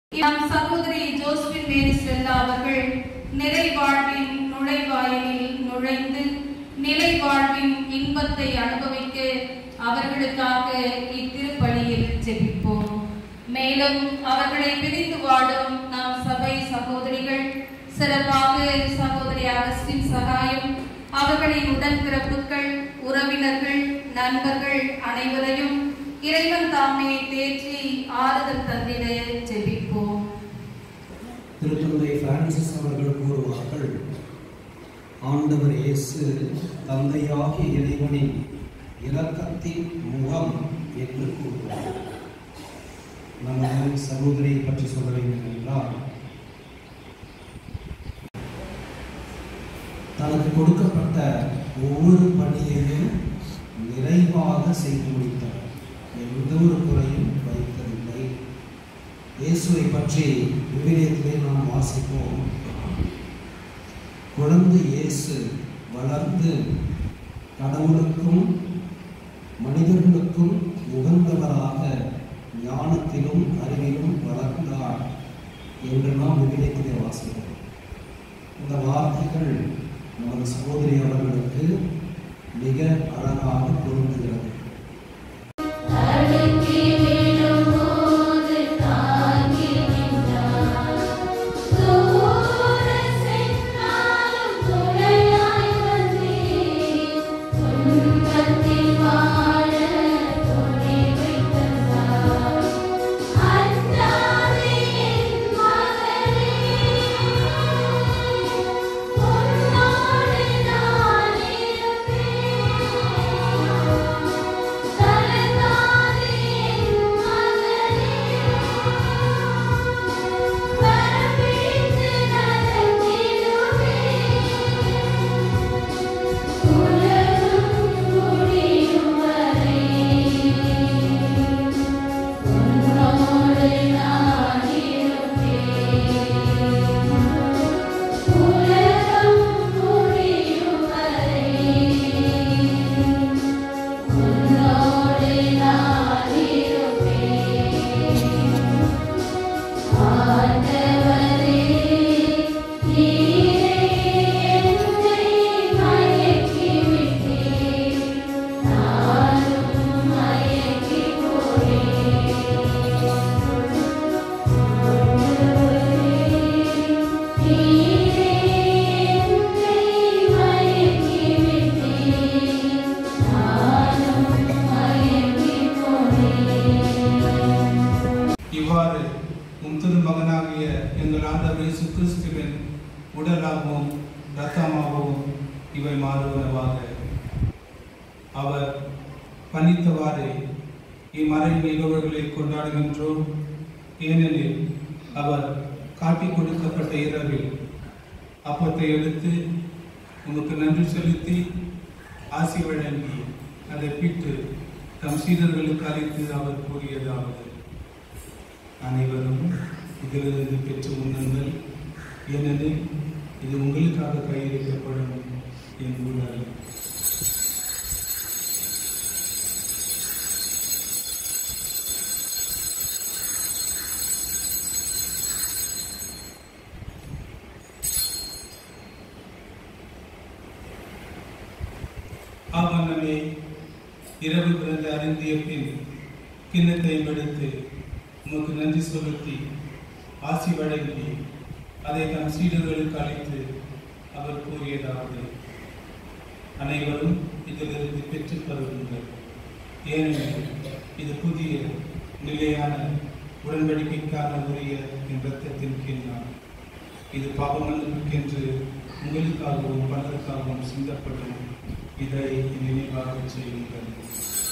நம் சகோதரி ஜோஸ்பின் மேரி செல்லா அவர்கள் நிறை வாழ்வின் நுழைவாயிலில் நுழைந்து நிலை வாழ்வின் இன்பத்தை அனுபவிக்க அவர்களுக்காக இத்திருப்பலியில் ஜெபிப்போம் மேலும் அவர்களை பிரிந்து வாடும் நம் சபை சகோதரிகள் சிறப்பாக சகோதரி அகஸ்டின் சகாயம் அவர்களின் உடன்பிறப்புகள் உறவினர்கள் நண்பர்கள் அனைவரையும் இறைவன் தாமே தேற்றி ஆறுதல் தந்திட ஜெபிப்போம் திருத்தந்தை பிரான்சிஸ் அவர்கள் கூறுவார்கள் ஆண்டவர் இயேசு தந்தையாகிய இறைவனின் இரக்கத்தின் முகம் என்று கூறுவார் நமது சகோதரியை பற்றி சொல்ல வேண்டும் என்றால் தனக்கு கொடுக்கப்பட்ட ஒவ்வொரு பணியையும் நிறைவாக செய்து முடித்தவர் எந்த ஒரு குறையும் வைத்ததில்லை இயேசுவை பற்றி விவிலியத்திலே நாம் வாசிப்போம் குழந்தை இயேசு வளர்ந்து கடவுளுக்கும் மனிதர்களுக்கும் உகந்தவராக ஞானத்திலும் அறிவிலும் வளர்ந்தார் என்று நாம் விவிலியத்திலே வாசிக்கிறோம் இந்த வார்த்தைகள் நமது சகோதரி அவர்களுக்கு மிக அழகாக பொருந்துகிறது அழுக்கி விழும்போது தாங்கி நின்றார் தூர சென்றாலும் துணையாய் வந்தீர் துன்பத்தில் வாழ துணை வைத்ததார் அந்தாதி என் மகளே உன்னோடு நான் இருப்பேன் கலங்காதே என் மகளே வரப்பிடித்து நடந்திடுவேன் உலகம் முடியும் வரை உன்னோடு நான் இருப்பேன் உலகம் முடியும் வரை உன்னோடு நான் இருப்பேன் ஆண்டவரே நீரே என்னை மயக்கி விட்டீர் நானும் மயக்கி போனேன் நீரே என்னை மயக்கி விட்டீர் நானும் மயக்கி போனேன் இவ்வாறு உம் திருமகனாகிய எங்கள் ஆண்டவர் இயேசு கிறிஸ்துவின் உடலாகவும் இரத்தமாகவும் இவை மாறுவனவாக அவர் பணித்தவாறு இம்மறை நிகழ்வுகளை கொண்டாடுகின்றோம் ஏனெனில் அவர் காட்டிக் கொடுக்கப்பட்ட இரவில் அப்பத்தை எடுத்து உமக்கு நன்றி செலுத்தி ஆசி வழங்கி அதை பிட்டு தம் சீடர்களுக்கு அளித்து அவர் கூறியதாவது அனைவரும் இதிலிருந்து பெற்று உண்ணுங்கள் ஏனெனில் இது உங்களுக்காக கையளிக்கப்படும் என் உடல் ஆவண்ணமே இரவு பிறந்த அருந்திய பின் கிண்ணத்தை எடுத்து உமக்கு நன்றி செலுத்தி ஆசி வழங்கி அதை தம் சீடர்களுக்கு அளித்து அவர் கூறியதாவது அனைவரும் இதிலிருந்து பெற்றுப் பருகுங்கள் ஏனெனில் இது புதிய நிலையான உடன்படிக்கைக்கான உரிய என் இரத்தத்தின் கிண்ணம் இது பாவமன்னிப்புக்கென்று உங்களுக்காகவும் பலருக்காகவும் சிந்தப்படும் இதை நினைவாக செய்யுங்கள்